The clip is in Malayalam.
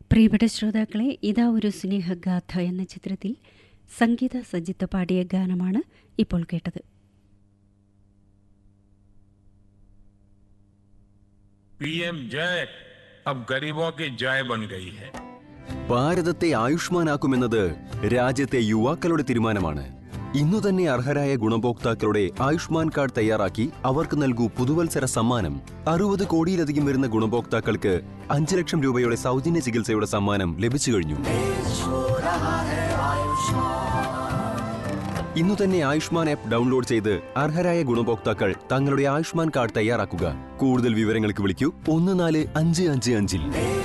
പ്രിയപ്പെട്ട ശ്രോതാക്കളെ ഇതാ ഒരു സ്നേഹഗാഥ എന്ന ചിത്രത്തിൽ സംഗീത സജിത്ത് പാടിയ ഗാനമാണ് ഇപ്പോൾ കേട്ടത് पीएम जय अब गरीबों की जय बन गई है ഭാരതത്തെ ആയുഷ്മാനാക്കുമെന്നത് രാജ്യത്തെ യുവാക്കളുടെ തീരുമാനമാണ് ഇന്നു തന്നെ അർഹരായ ഗുണഭോക്താക്കളുടെ ആയുഷ്മാൻ കാർഡ് തയ്യാറാക്കി അവർക്ക് നൽകൂ പുതുവത്സര സമ്മാനം അറുപത് കോടിയിലധികം വരുന്ന ഗുണഭോക്താക്കൾക്ക് അഞ്ച് ലക്ഷം രൂപയുടെ സൗജന്യ ചികിത്സയുടെ സമ്മാനം ലഭിച്ചു കഴിഞ്ഞു ഇന്നു തന്നെ ആയുഷ്മാൻ ആപ്പ് ഡൗൺലോഡ് ചെയ്ത് അർഹരായ ഗുണഭോക്താക്കൾ തങ്ങളുടെ ആയുഷ്മാൻ കാർഡ് തയ്യാറാക്കുക കൂടുതൽ വിവരങ്ങൾക്ക് വിളിക്കൂ ഒന്ന് നാല് അഞ്ച് അഞ്ച് അഞ്ചിൽ